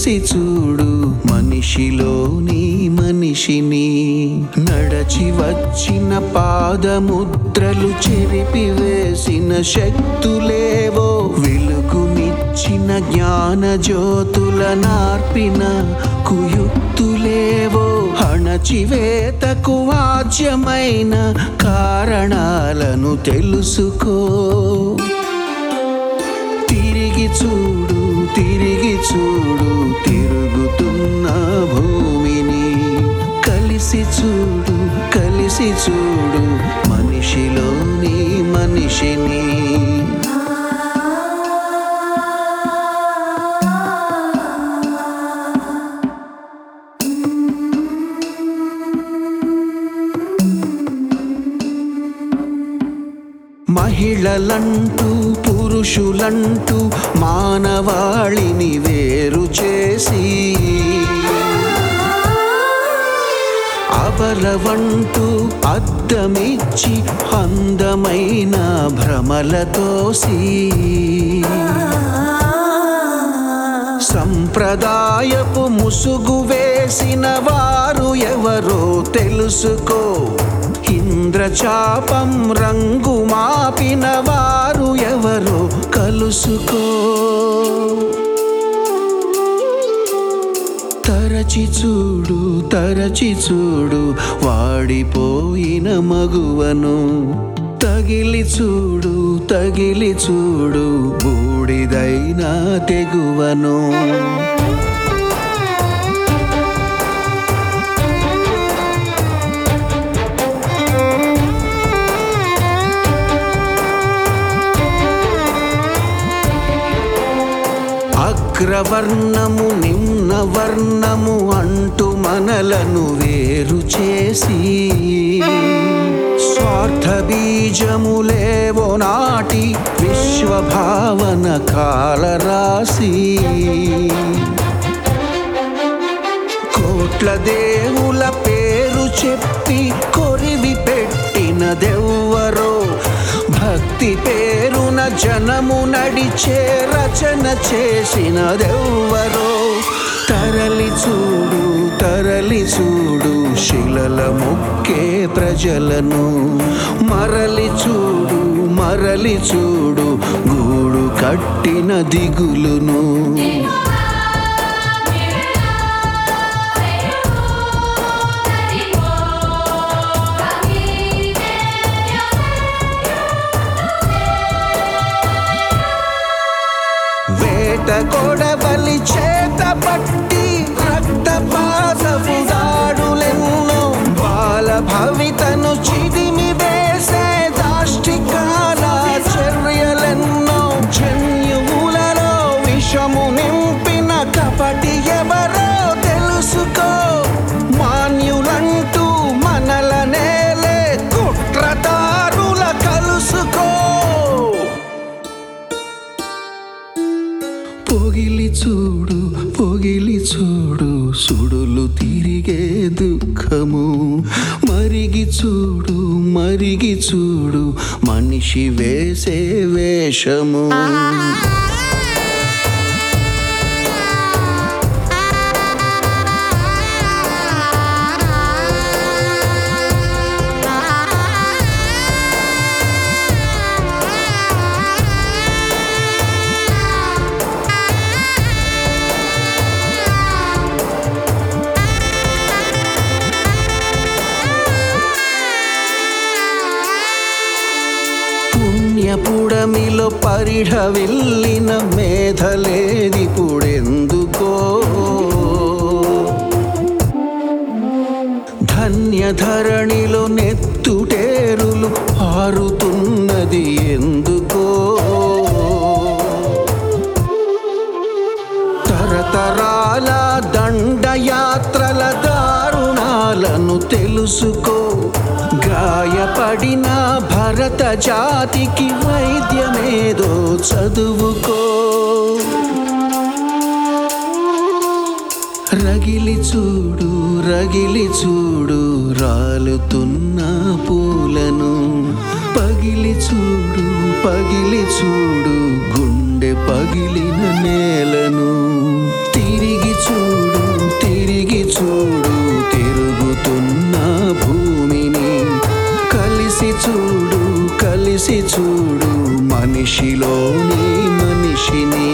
కలిసి చూడు మనిషిలోని మనిషిని నడచి వచ్చిన పాదముద్రలు చెరిపివేసిన శక్తులేవో వెలుగునిచ్చిన జ్ఞాన జ్యోతుల నార్పిన కుయుక్తులేవో అణచివేతకు వాజ్యమైన కారణాలను తెలుసుకో తిరిగి చూడు తిరిగి చూడు తిరుగుతున్న భూమిని కలిసి చూడు కలిసి చూడు మనిషిలోని మనిషిని మహిళలంటూ పురుషులంటూ మానవాళిని వేరు చేసి అబలవంటూ అద్దమిచ్చి అందమైన భ్రమలతోసి సంప్రదాయపు ముసుగు వేసిన వారు ఎవరో తెలుసుకో ఇంద్రచాపం రంగు మాపిన వారు ఎవరో కలుసుకో తరచి చూడు తరచి చూడు వాడిపోయిన మగువను తగిలి చూడు తగిలి చూడు బూడిదైన తెగువను అగ్రవర్ణము నిమ్న వర్ణము అంటూ మనలను వేరు చేసి స్వార్థ బీజములేవో నాటి విశ్వభావన కాలరాసి కోట్ల దేవుల పేరు చెప్పి కొరివి పెట్టినదెవ్వరో భక్తి పేరున జనము నడిచే రచన చేసినదెవ్వరో తరలి చూడు తరలి చూడు శిలల మొక్కే ప్రజలను మరలి చూడు మరలి చూడు గూడు కట్టిన దిగులును వేట కొడవలి చేత పట్టి రక్తపాతపు దాడులెన్నో బాల భవితను చిదిమి వేసే దాష్టికాల చర్యలెన్నో జన్యువులలో విషము నింపిన కపటి ఎవరో తెలుసుకో మాన్యులంటూ మనల నేలే కుట్రదారుల కలుసుకో పొగిలి చూడు పొగిలి చూడు సుడులు తిరిగే దుఃఖము మరిగి చూడు మరిగి చూడు మనిషి వేసే వేషము పుణ్యపుడమిలో పరిఢ వెళ్ళిన మేధలేదిపుడెందుకో ధన్యధరణిలో నెత్తుటేరులు పారుతున్నది ఎందుకో తరతరాల దండయాత్రల దారుణాలను తెలుసుకో గాయపడిన భరత జాతికి వైద్యమేదో చదువుకో రగిలి చూడు రగిలి చూడు రాలుతున్న పూలను పగిలి చూడు పగిలి చూడు గుండె పగిలిన నేలను తిరిగి చూసి చూడు మనిషిలోని మనిషిని